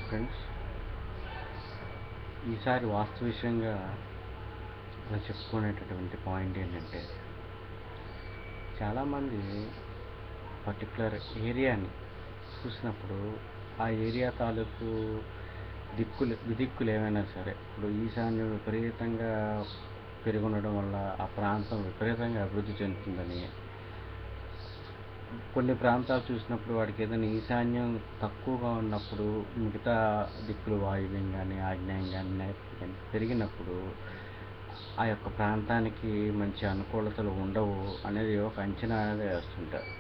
friends ఈసారి వాస్తు విషయంగా మనం చెప్పుకునేటటువంటి పాయింట్ ఏంటంటే చాలామంది పర్టికులర్ ఏరియాని చూసినప్పుడు ఆ ఏరియా తాలూకు దిక్కులు విదిక్కులు ఏమైనా సరే ఇప్పుడు ఈశాన్యం విపరీతంగా పెరిగి ఉండడం వల్ల ఆ ప్రాంతం విపరీతంగా అభివృద్ధి చెందుతుందని కొన్ని ప్రాంతాలు చూసినప్పుడు వాడికి ఏదైనా ఈశాన్యం తక్కువగా ఉన్నప్పుడు మిగతా దిక్కులు వాయువ్యం కానీ ఆగ్నేయం కానీ నైరుతి కానీ పెరిగినప్పుడు ఆ యొక్క ప్రాంతానికి మంచి అనుకూలతలు ఉండవు అనేది ఒక అంచనా అనేది వేస్తుంటారు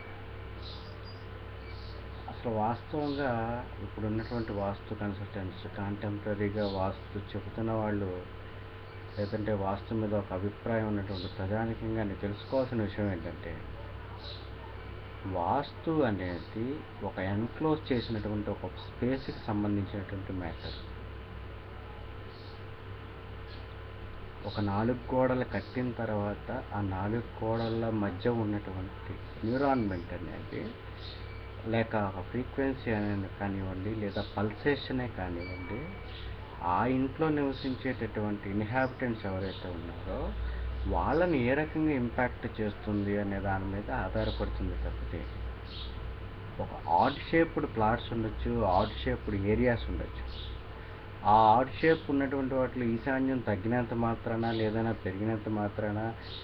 అసలు వాస్తవంగా ఇప్పుడు ఉన్నటువంటి వాస్తు కన్సల్టెంట్స్ కాంటెంపరీగా వాస్తు చెబుతున్న వాళ్ళు లేదంటే వాస్తు మీద ఒక అభిప్రాయం ఉన్నటువంటి ప్రధానికంగా నేను తెలుసుకోవాల్సిన విషయం ఏంటంటే వాస్తు అనేది ఒక ఎన్క్లోజ్ చేసినటువంటి ఒక స్పేస్కి సంబంధించినటువంటి మ్యాటర్ ఒక నాలుగు గోడలు కట్టిన తర్వాత ఆ నాలుగు గోడల మధ్య ఉన్నటువంటి ఎన్విరాన్మెంట్ అనేది లేక ఒక ఫ్రీక్వెన్సీ అనేది కానివ్వండి లేదా పల్సేషనే కానివ్వండి ఆ ఇంట్లో నివసించేటటువంటి ఇన్హాబిటెంట్స్ ఎవరైతే ఉన్నారో వాళ్ళని ఏ రకంగా ఇంపాక్ట్ చేస్తుంది అనే దాని మీద ఆధారపడుతుంది తప్పితే ఒక ఆడ్ షేప్డ్ ప్లాట్స్ ఉండొచ్చు ఆడ్ షేప్డ్ ఏరియాస్ ఉండొచ్చు ఆ ఆడ్ షేప్ ఉన్నటువంటి వాటిలో ఈశాన్యం తగ్గినంత మాత్రాన లేదన్నా పెరిగినంత మాత్రాన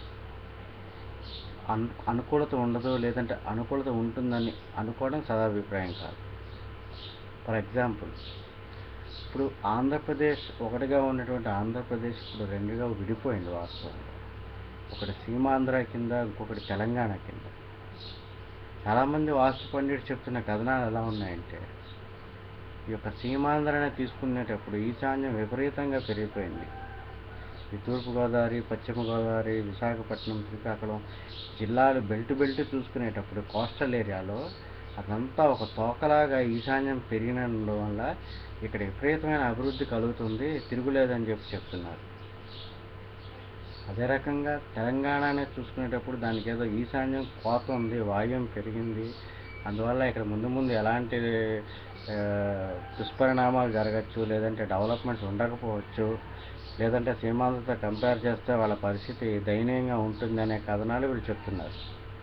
అను అనుకూలత ఉండదు లేదంటే అనుకూలత ఉంటుందని అనుకోవడం సదాభిప్రాయం కాదు ఫర్ ఎగ్జాంపుల్ ఇప్పుడు ఆంధ్రప్రదేశ్ ఒకటిగా ఉన్నటువంటి ఆంధ్రప్రదేశ్ ఇప్పుడు రెండుగా విడిపోయింది వాస్తవంగా ఒకటి సీమాంధ్ర కింద ఇంకొకటి తెలంగాణ కింద చాలామంది వాస్తు పండితులు చెప్తున్న కథనాలు ఎలా ఉన్నాయంటే ఈ యొక్క సీమాంధ్రని తీసుకునేటప్పుడు ఈశాన్యం విపరీతంగా పెరిగిపోయింది ఈ తూర్పుగోదావరి పశ్చిమ గోదావరి విశాఖపట్నం శ్రీకాకుళం జిల్లాలు బెల్ట్ బెల్ట్ చూసుకునేటప్పుడు కోస్టల్ ఏరియాలో అదంతా ఒక తోకలాగా ఈశాన్యం పెరిగినందు వల్ల ఇక్కడ విపరీతమైన అభివృద్ధి కలుగుతుంది తిరుగులేదని చెప్పి చెప్తున్నారు అదే రకంగా తెలంగాణనే చూసుకునేటప్పుడు దానికి ఏదో ఈశాన్యం కోత ఉంది వాయువ్యం పెరిగింది అందువల్ల ఇక్కడ ముందు ముందు ఎలాంటి ఆ, దుష్పరిణామాలు జరగచ్చు లేదంటే డెవలప్మెంట్స్ ఉండకపోవచ్చు లేదంటే సీమాంధ్రతో కంపేర్ చేస్తే వాళ్ళ పరిస్థితి దయనీయంగా ఉంటుందనే కథనాలు వీళ్ళు చెప్తున్నారు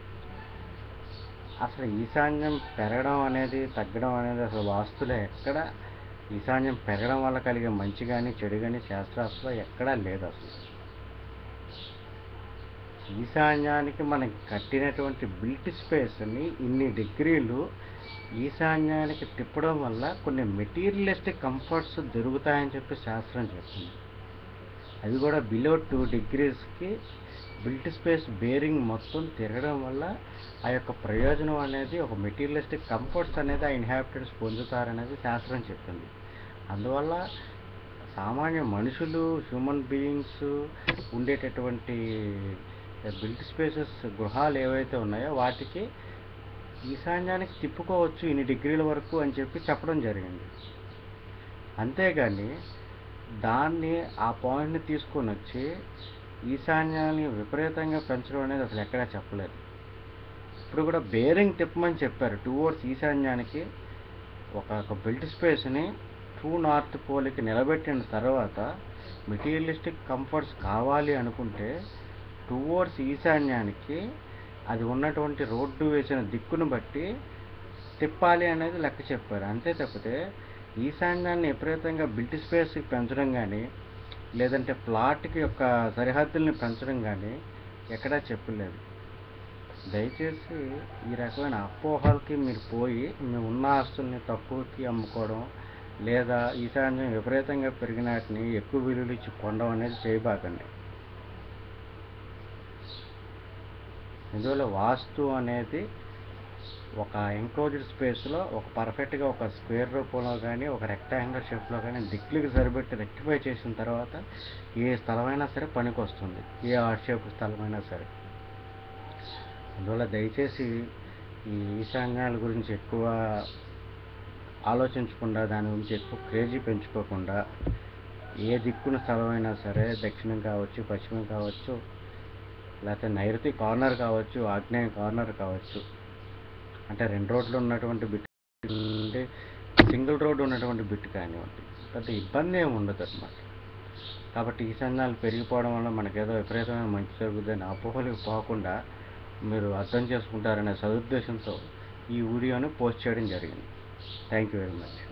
అసలు ఈశాన్యం పెరగడం అనేది తగ్గడం అనేది అసలు వాస్తులో ఎక్కడ ఈశాన్యం పెరగడం వల్ల కలిగే మంచి కానీ చెడు కానీ శాస్త్రాస్త్రంలో ఎక్కడా లేదు అసలు ఈశాన్యానికి మనం కట్టినటువంటి బిల్ట్ స్పేస్ని ఇన్ని డిగ్రీలు ఈశాన్యానికి తిప్పడం వల్ల కొన్ని మెటీరియలిస్టిక్ కంఫర్ట్స్ దొరుకుతాయని చెప్పి శాస్త్రం చెప్తుంది అవి కూడా బిలో టూ డిగ్రీస్కి బిల్ట్ స్పేస్ బేరింగ్ మొత్తం తిరగడం వల్ల ఆ యొక్క ప్రయోజనం అనేది ఒక మెటీరియలిస్టిక్ కంఫర్ట్స్ అనేది ఆ ఇన్హాబిటెంట్స్ పొందుతారనేది శాస్త్రం చెప్తుంది అందువల్ల సామాన్య మనుషులు హ్యూమన్ బీయింగ్స్ ఉండేటటువంటి బిల్ట్ స్పేసెస్ గృహాలు ఏవైతే ఉన్నాయో వాటికి ఈశాన్యానికి తిప్పుకోవచ్చు ఇన్ని డిగ్రీల వరకు అని చెప్పి చెప్పడం జరిగింది అంతేగాని దాన్ని ఆ పాయింట్ని తీసుకొని వచ్చి ఈశాన్యాన్ని విపరీతంగా పెంచడం అనేది అసలు ఎక్కడా చెప్పలేదు ఇప్పుడు కూడా బేరింగ్ తిప్పమని చెప్పారు టువర్డ్స్ ఈశాన్యానికి ఒక ఒక బెల్ట్ స్పేస్ని ట్రూ నార్త్ పోల్కి నిలబెట్టిన తర్వాత మెటీరియలిస్టిక్ కంఫర్ట్స్ కావాలి అనుకుంటే టువర్డ్స్ ఈశాన్యానికి అది ఉన్నటువంటి రోడ్డు వేసిన దిక్కును బట్టి తిప్పాలి అనేది లెక్క చెప్పారు అంతే తప్పితే ఈశాన్యాన్ని విపరీతంగా బిల్ట్ స్పేస్కి పెంచడం కానీ లేదంటే ప్లాట్కి యొక్క సరిహద్దుల్ని పెంచడం కానీ ఎక్కడా చెప్పలేదు దయచేసి ఈ రకమైన అపోహలకి మీరు పోయి మీ ఉన్న ఆస్తుల్ని తక్కువకి అమ్ముకోవడం లేదా ఈశాన్యం విపరీతంగా పెరిగిన వాటిని ఎక్కువ విలువలు ఇచ్చి కొనడం అనేది చేయబాకండి ఇందువల్ల వాస్తు అనేది ఒక ఎంక్లోజ్డ్ స్పేస్లో ఒక పర్ఫెక్ట్గా ఒక స్క్వేర్ రూపంలో కానీ ఒక రెక్టాంగులర్ షేప్లో కానీ దిక్కులకి సరిపెట్టి రెక్టిఫై చేసిన తర్వాత ఏ స్థలమైనా సరే పనికి వస్తుంది ఏ ఆర్ట్ షేప్ స్థలమైనా సరే అందువల్ల దయచేసి ఈ ఈశాన్యాల గురించి ఎక్కువ ఆలోచించకుండా దాని గురించి ఎక్కువ క్రేజీ పెంచుకోకుండా ఏ దిక్కున స్థలమైనా సరే దక్షిణం కావచ్చు పశ్చిమం కావచ్చు లేకపోతే నైరుతి కార్నర్ కావచ్చు ఆగ్నేయ కార్నర్ కావచ్చు అంటే రెండు రోడ్లు ఉన్నటువంటి బిట్ నుండి సింగిల్ రోడ్ ఉన్నటువంటి బిట్ కానివ్వండి పెద్ద ఇబ్బంది ఏమి ఉండదు అనమాట కాబట్టి ఈశాన్యాలు పెరిగిపోవడం వల్ల మనకేదో విపరీతమైన మంచి జరుగుతుందని అపోహలకు పోకుండా మీరు అర్థం చేసుకుంటారనే సదుద్దేశంతో ఈ వీడియోని పోస్ట్ చేయడం జరిగింది థ్యాంక్ యూ వెరీ మచ్